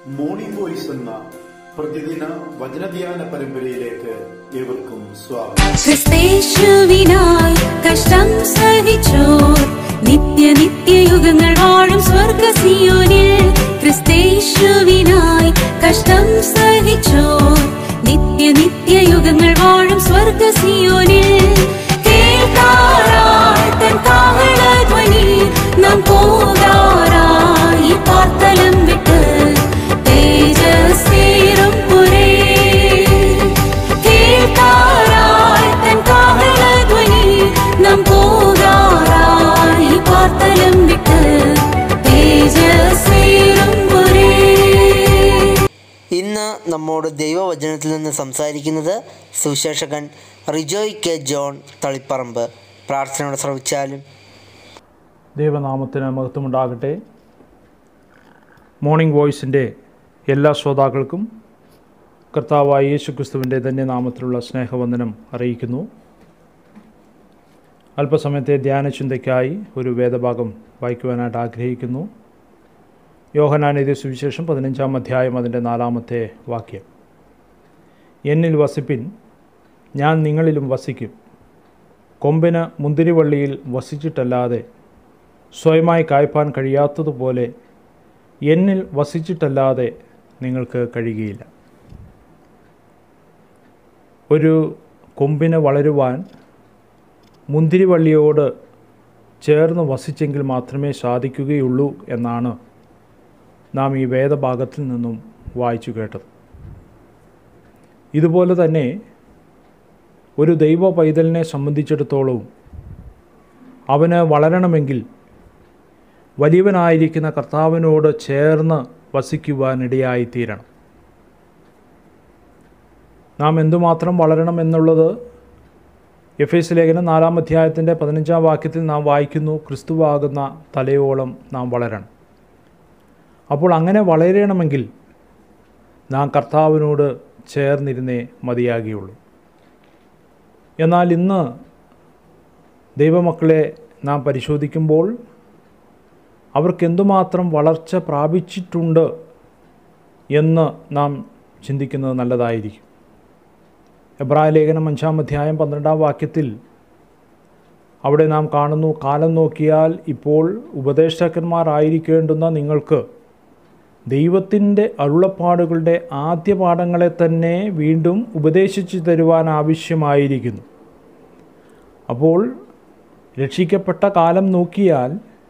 morning voice എന്ന പ്രതിദിന വചനധ്യാന പരമ്പരയിലേക്ക് ഏവർക്കും സ്വാഗതം ക്രിസ്തേശുവിനായി കഷ്ടം സഹിച്ചോർ നിത്യ നിത്യയുഗങ്ങൾ വാഴും സ്വർഗ സിയോനിൽ ക്രിസ്തേശുവിനായി കഷ്ടം സഹിച്ചോർ നിത്യ നിത്യയുഗങ്ങൾ വാഴും സ്വർഗ സിയോനിൽ കേൾക്കാറായി തൻ കാഹളധ്വനി നാം പോകാറായി പാർത്തലം വിട്ട് തേജസ്സേറും പുരേ കേൾക്കാറായി തൻ കാഹളധ്വനി നാം പോകാറായി പാർത്തലം വിട്ട് തേജസ്സേറും പുരേ ഇന്ന് നമ്മോട് ദൈവവചനത്തിൽ നിന്ന് സംസാരിക്കുന്നത് സുവിശേഷകൻ റിജോയ് കെ ജോൺ തളിപ്പറമ്പ് പ്രാർത്ഥനയോടെ ശ്രവിച്ചാലും ദൈവനാമത്തിന് മഹത്വമുണ്ടാകട്ടെ മോർണിംഗ് വോയിസിൻ്റെ എല്ലാ ശ്രോതാക്കൾക്കും കർത്താവായ യേശു ക്രിസ്തുവിൻ്റെ തന്നെ നാമത്തിലുള്ള സ്നേഹവന്ദനം അറിയിക്കുന്നു അല്പസമയത്തെ ധ്യാനചിന്തയ്ക്കായി ഒരു വേദഭാഗം വായിക്കുവാനായിട്ട് ആഗ്രഹിക്കുന്നു യോഹനാനെതിരെ സുവിശേഷം പതിനഞ്ചാം അധ്യായം അതിൻ്റെ നാലാമത്തെ വാക്യം എന്നിൽ വസിപ്പിൻ ഞാൻ നിങ്ങളിലും വസിക്കും കൊമ്പിന് മുന്തിരിവള്ളിയിൽ വസിച്ചിട്ടല്ലാതെ സ്വയമായി കായ്പാൻ കഴിയാത്തതുപോലെ എന്നിൽ വസിച്ചിട്ടല്ലാതെ നിങ്ങൾക്ക് കഴിയുകയില്ല ഒരു കൊമ്പിന് വളരുവാൻ മുന്തിരിവള്ളിയോട് ചേർന്ന് വസിച്ചെങ്കിൽ മാത്രമേ സാധിക്കുകയുള്ളൂ എന്നാണ് നാം ഈ വേദഭാഗത്തിൽ നിന്നും വായിച്ചു കേട്ടത് ഇതുപോലെ തന്നെ ഒരു ദൈവ പൈതലിനെ സംബന്ധിച്ചിടത്തോളവും അവന് വളരണമെങ്കിൽ വലിയവനായിരിക്കുന്ന കർത്താവിനോട് ചേർന്ന് വസിക്കുവാനിടയായിത്തീരണം നാം എന്തുമാത്രം വളരണം എന്നുള്ളത് എഫ് എസ് ലേഖനം നാലാം അധ്യായത്തിൻ്റെ പതിനഞ്ചാം വാക്യത്തിൽ നാം വായിക്കുന്നു ക്രിസ്തുവാകുന്ന തലയോളം നാം വളരണം അപ്പോൾ അങ്ങനെ വളരണമെങ്കിൽ നാം കർത്താവിനോട് ചേർന്നിരുന്നേ മതിയാകുകയുള്ളൂ എന്നാൽ ഇന്ന് ദൈവമക്കളെ നാം പരിശോധിക്കുമ്പോൾ അവർക്ക് എന്തുമാത്രം വളർച്ച പ്രാപിച്ചിട്ടുണ്ട് എന്ന് നാം ചിന്തിക്കുന്നത് നല്ലതായിരിക്കും എബ്രായ ലേഖനം അഞ്ചാം അധ്യായം പന്ത്രണ്ടാം വാക്യത്തിൽ അവിടെ നാം കാണുന്നു കാലം നോക്കിയാൽ ഇപ്പോൾ ഉപദേഷ്ടാക്കന്മാരായിരിക്കേണ്ടുന്ന നിങ്ങൾക്ക് ദൈവത്തിൻ്റെ അരുളപ്പാടുകളുടെ ആദ്യ പാഠങ്ങളെ തന്നെ വീണ്ടും ഉപദേശിച്ചു തരുവാൻ ആവശ്യമായിരിക്കുന്നു അപ്പോൾ രക്ഷിക്കപ്പെട്ട കാലം നോക്കിയാൽ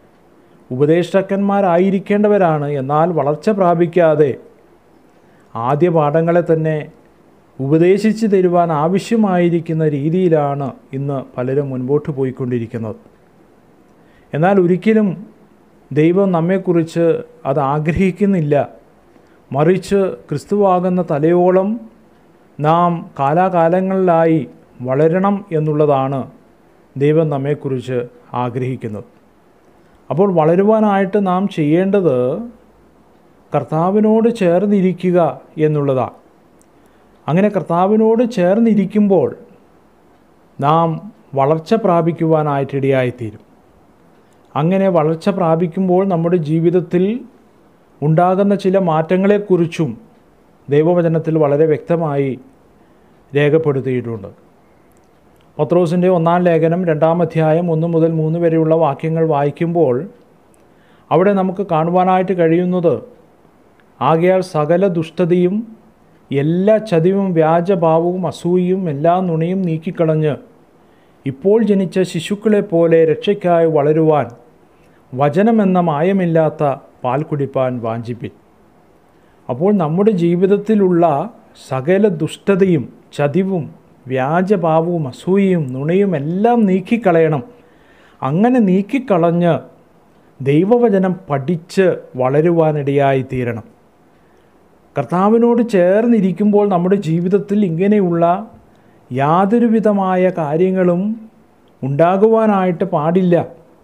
ഉപദേഷ്ടാക്കന്മാരായിരിക്കേണ്ടവരാണ് എന്നാൽ വളർച്ച പ്രാപിക്കാതെ ആദ്യ പാഠങ്ങളെ തന്നെ ഉപദേശിച്ചു തരുവാൻ ആവശ്യമായിരിക്കുന്ന രീതിയിലാണ് ഇന്ന് പലരും മുൻപോട്ട് പോയിക്കൊണ്ടിരിക്കുന്നത് എന്നാൽ ഒരിക്കലും ദൈവം നമ്മെക്കുറിച്ച് അത് ആഗ്രഹിക്കുന്നില്ല മറിച്ച് ക്രിസ്തുവാകുന്ന തലയോളം നാം കാലാകാലങ്ങളിലായി വളരണം എന്നുള്ളതാണ് ദൈവം നമ്മെക്കുറിച്ച് ആഗ്രഹിക്കുന്നത് അപ്പോൾ വളരുവാനായിട്ട് നാം ചെയ്യേണ്ടത് കർത്താവിനോട് ചേർന്നിരിക്കുക എന്നുള്ളതാണ് അങ്ങനെ കർത്താവിനോട് ചേർന്നിരിക്കുമ്പോൾ നാം വളർച്ച പ്രാപിക്കുവാനായിട്ടിടയായിത്തീരും അങ്ങനെ വളർച്ച പ്രാപിക്കുമ്പോൾ നമ്മുടെ ജീവിതത്തിൽ ഉണ്ടാകുന്ന ചില മാറ്റങ്ങളെക്കുറിച്ചും ദൈവവചനത്തിൽ വളരെ വ്യക്തമായി രേഖപ്പെടുത്തിയിട്ടുണ്ട് പത്രോസിൻ്റെ ഒന്നാം ലേഖനം രണ്ടാം അധ്യായം ഒന്ന് മുതൽ മൂന്ന് വരെയുള്ള വാക്യങ്ങൾ വായിക്കുമ്പോൾ അവിടെ നമുക്ക് കാണുവാനായിട്ട് കഴിയുന്നത് ആകയാൽ സകല ദുഷ്ടതയും എല്ലാ ചതിവും വ്യാജഭാവവും അസൂയയും എല്ലാ നുണയും നീക്കിക്കളഞ്ഞ് ഇപ്പോൾ ജനിച്ച ശിശുക്കളെ പോലെ രക്ഷയ്ക്കായി വളരുവാൻ വചനമെന്ന മായമില്ലാത്ത പാൽ കുടിപ്പാൻ വാഞ്ചിപ്പിൻ അപ്പോൾ നമ്മുടെ ജീവിതത്തിലുള്ള സകല ദുഷ്ടതയും ചതിവും വ്യാജഭാവവും അസൂയയും നുണയും എല്ലാം നീക്കിക്കളയണം അങ്ങനെ നീക്കിക്കളഞ്ഞ് ദൈവവചനം പഠിച്ച് വളരുവാനിടയായി തീരണം കർത്താവിനോട് ചേർന്നിരിക്കുമ്പോൾ നമ്മുടെ ജീവിതത്തിൽ ഇങ്ങനെയുള്ള യാതൊരുവിധമായ കാര്യങ്ങളും ഉണ്ടാകുവാനായിട്ട് പാടില്ല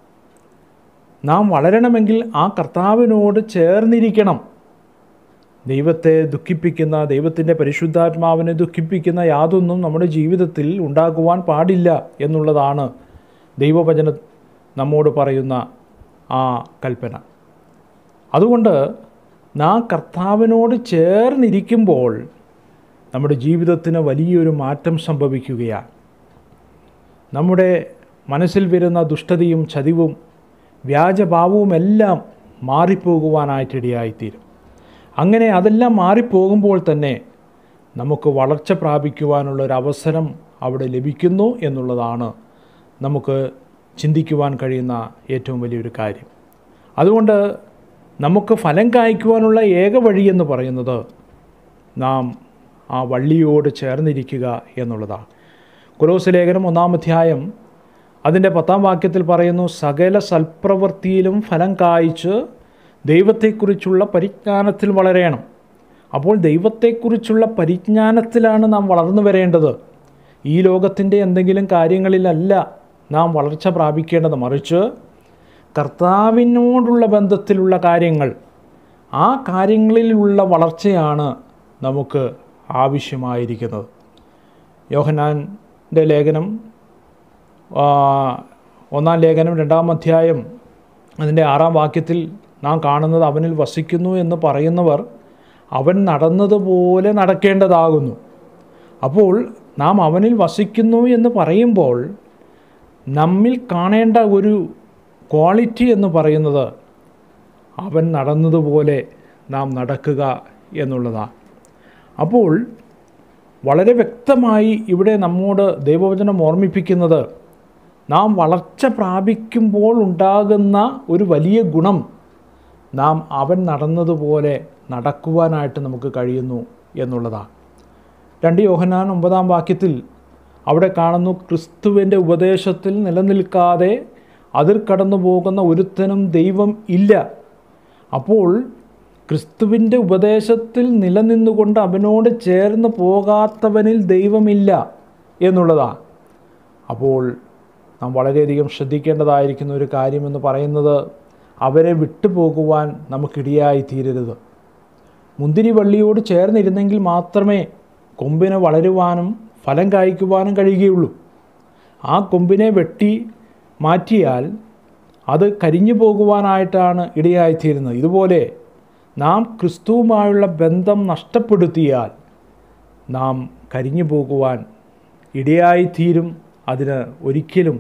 നാം വളരണമെങ്കിൽ ആ കർത്താവിനോട് ചേർന്നിരിക്കണം ദൈവത്തെ ദുഃഖിപ്പിക്കുന്ന ദൈവത്തിൻ്റെ പരിശുദ്ധാത്മാവിനെ ദുഃഖിപ്പിക്കുന്ന യാതൊന്നും നമ്മുടെ ജീവിതത്തിൽ ഉണ്ടാകുവാൻ പാടില്ല എന്നുള്ളതാണ് ദൈവവചന നമ്മോട് പറയുന്ന ആ കൽപ്പന അതുകൊണ്ട് നാം കർത്താവിനോട് ചേർന്നിരിക്കുമ്പോൾ നമ്മുടെ ജീവിതത്തിന് വലിയൊരു മാറ്റം സംഭവിക്കുകയാണ് നമ്മുടെ മനസ്സിൽ വരുന്ന ദുഷ്ടതയും ചതിവും വ്യാജഭാവവും എല്ലാം മാറിപ്പോകുവാനായിട്ടിടയായിത്തീരും അങ്ങനെ അതെല്ലാം മാറിപ്പോകുമ്പോൾ തന്നെ നമുക്ക് വളർച്ച പ്രാപിക്കുവാനുള്ള ഒരു അവസരം അവിടെ ലഭിക്കുന്നു എന്നുള്ളതാണ് നമുക്ക് ചിന്തിക്കുവാൻ കഴിയുന്ന ഏറ്റവും വലിയൊരു കാര്യം അതുകൊണ്ട് നമുക്ക് ഫലം കായ്ക്കുവാനുള്ള ഏക വഴി എന്ന് പറയുന്നത് നാം ആ വള്ളിയോട് ചേർന്നിരിക്കുക എന്നുള്ളതാണ് കുലോസ് ലേഖനം ഒന്നാം അധ്യായം അതിൻ്റെ പത്താം വാക്യത്തിൽ പറയുന്നു സകല സൽപ്രവൃത്തിയിലും ഫലം കായ്ച്ച് ദൈവത്തെക്കുറിച്ചുള്ള പരിജ്ഞാനത്തിൽ വളരേണം അപ്പോൾ ദൈവത്തെക്കുറിച്ചുള്ള പരിജ്ഞാനത്തിലാണ് നാം വളർന്നു വരേണ്ടത് ഈ ലോകത്തിൻ്റെ എന്തെങ്കിലും കാര്യങ്ങളിലല്ല നാം വളർച്ച പ്രാപിക്കേണ്ടത് മറിച്ച് കർത്താവിനോടുള്ള ബന്ധത്തിലുള്ള കാര്യങ്ങൾ ആ കാര്യങ്ങളിലുള്ള വളർച്ചയാണ് നമുക്ക് ആവശ്യമായിരിക്കുന്നത് യോഹനാൻ്റെ ലേഖനം ആ, ഒന്നാം ലേഖനം രണ്ടാം അധ്യായം അതിൻ്റെ ആറാം വാക്യത്തിൽ നാം കാണുന്നത് അവനിൽ വസിക്കുന്നു എന്ന് പറയുന്നവർ അവൻ നടന്നതുപോലെ നടക്കേണ്ടതാകുന്നു അപ്പോൾ നാം അവനിൽ വസിക്കുന്നു എന്ന് പറയുമ്പോൾ നമ്മിൽ കാണേണ്ട ഒരു ക്വാളിറ്റി എന്ന് പറയുന്നത് അവൻ നടന്നതുപോലെ നാം നടക്കുക എന്നുള്ളതാണ് അപ്പോൾ വളരെ വ്യക്തമായി ഇവിടെ നമ്മോട് ദൈവവചനം ഓർമ്മിപ്പിക്കുന്നത് നാം വളർച്ച പ്രാപിക്കുമ്പോൾ ഉണ്ടാകുന്ന ഒരു വലിയ ഗുണം നാം അവൻ നടന്നതുപോലെ നടക്കുവാനായിട്ട് നമുക്ക് കഴിയുന്നു എന്നുള്ളതാണ് രണ്ട് യോഹനാൻ ഒമ്പതാം വാക്യത്തിൽ അവിടെ കാണുന്നു ക്രിസ്തുവിൻ്റെ ഉപദേശത്തിൽ നിലനിൽക്കാതെ അതിർ കടന്നു പോകുന്ന ഒരുത്തനും ദൈവം ഇല്ല അപ്പോൾ ക്രിസ്തുവിൻ്റെ ഉപദേശത്തിൽ നിലനിന്നുകൊണ്ട് അവനോട് ചേർന്ന് പോകാത്തവനിൽ ദൈവമില്ല എന്നുള്ളതാണ് അപ്പോൾ നാം വളരെയധികം ശ്രദ്ധിക്കേണ്ടതായിരിക്കുന്ന ഒരു കാര്യമെന്ന് പറയുന്നത് അവരെ വിട്ടുപോകുവാൻ നമുക്കിടയായി തീരരുത് മുന്തിരി വള്ളിയോട് ചേർന്നിരുന്നെങ്കിൽ മാത്രമേ കൊമ്പിന് വളരുവാനും ഫലം കായ്ക്കുവാനും കഴിയുകയുള്ളൂ ആ കൊമ്പിനെ വെട്ടി മാറ്റിയാൽ അത് കരിഞ്ഞു പോകുവാനായിട്ടാണ് ഇടയായിത്തീരുന്നത് ഇതുപോലെ നാം ക്രിസ്തുവുമായുള്ള ബന്ധം നഷ്ടപ്പെടുത്തിയാൽ നാം കരിഞ്ഞു പോകുവാൻ ഇടയായിത്തീരും അതിന് ഒരിക്കലും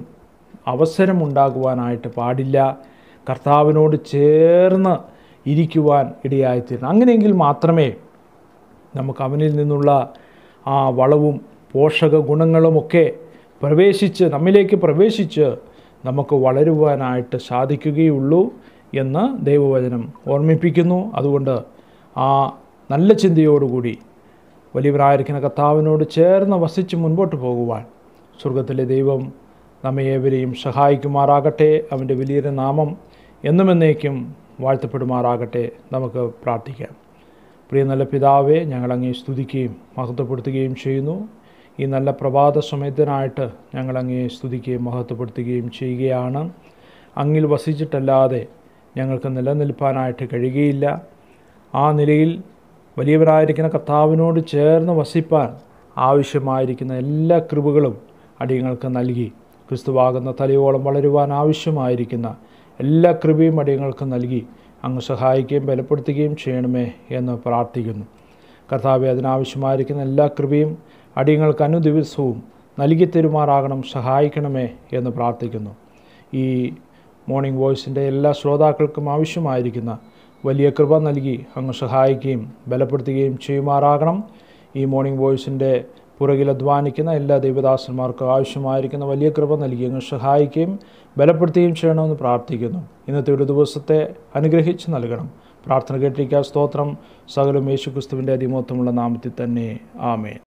അവസരമുണ്ടാകുവാനായിട്ട് പാടില്ല കർത്താവിനോട് ചേർന്ന് ഇരിക്കുവാൻ ഇടയായിത്തീരണം അങ്ങനെയെങ്കിൽ മാത്രമേ നമുക്ക് അവനിൽ നിന്നുള്ള ആ വളവും പോഷക ഗുണങ്ങളുമൊക്കെ പ്രവേശിച്ച് നമ്മിലേക്ക് പ്രവേശിച്ച് നമുക്ക് വളരുവാനായിട്ട് സാധിക്കുകയുള്ളൂ എന്ന് ദൈവവചനം ഓർമ്മിപ്പിക്കുന്നു അതുകൊണ്ട് ആ നല്ല ചിന്തയോടുകൂടി വലിയവരായിരിക്കുന്ന കർത്താവിനോട് ചേർന്ന് വസിച്ച് മുൻപോട്ട് പോകുവാൻ സ്വർഗത്തിലെ ദൈവം നമ്മെ ഏവരെയും സഹായിക്കുമാറാകട്ടെ അവൻ്റെ വലിയൊരു നാമം എന്നും എന്നേക്കും വാഴ്ത്തപ്പെടുമാറാകട്ടെ നമുക്ക് പ്രാർത്ഥിക്കാം പ്രിയ നല്ല പിതാവെ ഞങ്ങൾ അങ്ങേ സ്തുതിക്കുകയും മഹത്വപ്പെടുത്തുകയും ചെയ്യുന്നു ഈ നല്ല പ്രഭാത സമയത്തിനായിട്ട് ഞങ്ങൾ അങ്ങേ സ്തുതിക്കുകയും മഹത്വപ്പെടുത്തുകയും ചെയ്യുകയാണ് അങ്ങിൽ വസിച്ചിട്ടല്ലാതെ ഞങ്ങൾക്ക് നിലനിൽപ്പാനായിട്ട് കഴിയുകയില്ല ആ നിലയിൽ വലിയവരായിരിക്കുന്ന കർത്താവിനോട് ചേർന്ന് വസിപ്പാൻ ആവശ്യമായിരിക്കുന്ന എല്ലാ കൃപകളും അടിയങ്ങൾക്ക് നൽകി ക്രിസ്തുവാകുന്ന തലയോളം വളരുവാൻ ആവശ്യമായിരിക്കുന്ന എല്ലാ കൃപയും അടിയങ്ങൾക്ക് നൽകി അങ്ങ് സഹായിക്കുകയും ബലപ്പെടുത്തുകയും ചെയ്യണമേ എന്ന് പ്രാർത്ഥിക്കുന്നു കർത്താവെ അതിനാവശ്യമായിരിക്കുന്ന എല്ലാ കൃപയും അടിയങ്ങൾക്ക് അനുദിവസവും നൽകി തരുമാറാകണം സഹായിക്കണമേ എന്ന് പ്രാർത്ഥിക്കുന്നു ഈ മോർണിംഗ് വോയിസിൻ്റെ എല്ലാ ശ്രോതാക്കൾക്കും ആവശ്യമായിരിക്കുന്ന വലിയ കൃപ നൽകി അങ്ങ് സഹായിക്കുകയും ബലപ്പെടുത്തുകയും ചെയ്യുമാറാകണം ഈ മോർണിംഗ് വോയിസിൻ്റെ പുറകിൽ അധ്വാനിക്കുന്ന എല്ലാ ദൈവദാസന്മാർക്കും ആവശ്യമായിരിക്കുന്ന വലിയ കൃപ നൽകി അങ്ങ് സഹായിക്കുകയും ബലപ്പെടുത്തുകയും ചെയ്യണമെന്ന് പ്രാർത്ഥിക്കുന്നു ഇന്നത്തെ ഒരു ദിവസത്തെ അനുഗ്രഹിച്ച് നൽകണം പ്രാർത്ഥന കേട്ടിരിക്കുക സ്തോത്രം സകലം യേശു ക്രിസ്തുവിൻ്റെ അതിമോത്തമുള്ള നാമത്തിൽ തന്നെ ആമേൻ